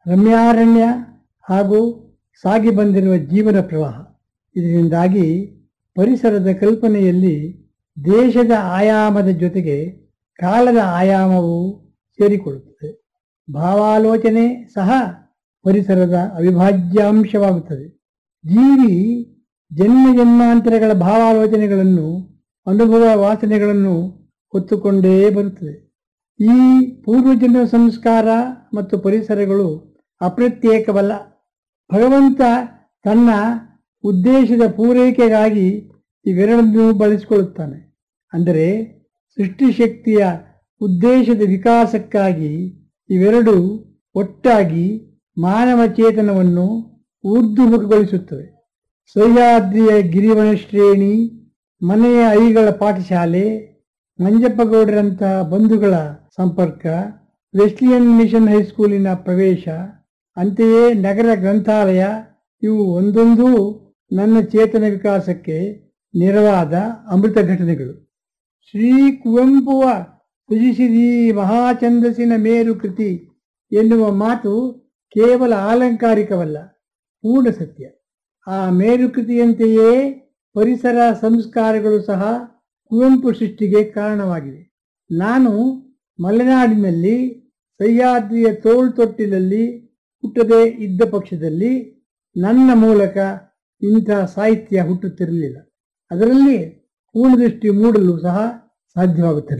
ರಮ್ಯಾರಣ್ಯ ಹಾಗೂ ಸಾಗಿ ಬಂದಿರುವ ಜೀವನ ಪ್ರವಾಹ ಇದರಿಂದಾಗಿ ಪರಿಸರದ ಕಲ್ಪನೆಯಲ್ಲಿ ದೇಶದ ಆಯಾಮದ ಜೊತೆಗೆ ಕಾಲದ ಆಯಾಮವು ಸೇರಿಕೊಳ್ಳುತ್ತದೆ ಭಾವಾಲೋಚನೆ ಸಹ ಪರಿಸರದ ಅವಿಭಾಜ್ಯಾಂಶವಾಗುತ್ತದೆ ಜೀವಿ ಜನ್ಮ ಜನ್ಮಾಂತರಗಳ ಭಾವಾಲೋಚನೆಗಳನ್ನು ಅನುಭವ ವಾಸನೆಗಳನ್ನು ಹೊತ್ತುಕೊಂಡೇ ಬರುತ್ತದೆ ಈ ಪೂರ್ವಜನ್ಮ ಸಂಸ್ಕಾರ ಮತ್ತು ಪರಿಸರಗಳು ಅಪ್ರತ್ಯೇಕವಲ್ಲ ಭಗವಂತ ತನ್ನ ಉದ್ದೇಶದ ಪೂರೈಕೆಗಾಗಿ ಇವೆರಡನ್ನೂ ಬಳಸಿಕೊಳ್ಳುತ್ತಾನೆ ಅಂದರೆ ಸೃಷ್ಟಿಶಕ್ತಿಯ ಉದ್ದೇಶದ ವಿಕಾಸಕ್ಕಾಗಿ ಇವೆರಡು ಒಟ್ಟಾಗಿ ಮಾನವ ಚೇತನವನ್ನು ಊರ್ಧ್ವಮುಖಗೊಳಿಸುತ್ತವೆ ಸಹ್ಯಾದ್ರಿಯ ಗಿರಿವನ ಶ್ರೇಣಿ ಮನೆಯ ಐಗಳ ಪಾಠಶಾಲೆ ಮಂಜಪ್ಪಗೌಡರಂತಹ ಬಂಧುಗಳ ಸಂಪರ್ಕ ವೆಸ್ಲಿಯನ್ ಮಿಷನ್ ಹೈಸ್ಕೂಲಿನ ಪ್ರವೇಶ ಅಂತೆಯೇ ನಗರ ಗ್ರಂಥಾಲಯ ಇವು ಒಂದೊಂದೂ ನನ್ನ ಚೇತನ ವಿಕಾಸಕ್ಕೆ ನೆರವಾದ ಅಮೃತ ಘಟನೆಗಳು ಶ್ರೀ ಕುವೆಂಪುವ ಸೃಜಿಸಿದೀ ಮಹಾಛಂದಸ್ಸಿನ ಮೇರು ಕೃತಿ ಎನ್ನುವ ಮಾತು ಕೇವಲ ಆಲಂಕಾರಿಕವಲ್ಲ ಪೂರ್ಣ ಸತ್ಯ ಆ ಮೇರುಕೃತಿಯಂತೆಯೇ ಪರಿಸರ ಸಂಸ್ಕಾರಗಳು ಸಹ ಕುವೆಂಪು ಸೃಷ್ಟಿಗೆ ಕಾರಣವಾಗಿವೆ ನಾನು ಮಲೆನಾಡಿನಲ್ಲಿ ಸಹ್ಯಾದ್ರಿಯ ತೋಳ್ತೊಟ್ಟಿಲಲ್ಲಿ ಹುಟ್ಟದೇ ಇದ್ದ ಪಕ್ಷದಲ್ಲಿ ನನ್ನ ಮೂಲಕ ಇಂಥ ಸಾಹಿತ್ಯ ಹುಟ್ಟುತ್ತಿರಲಿಲ್ಲ ಅದರಲ್ಲಿ ಪೂರ್ಣದೃಷ್ಟಿ ಮೂಡಲು ಸಹ ಸಾಧ್ಯವಾಗುತ್ತಿರಲಿಲ್ಲ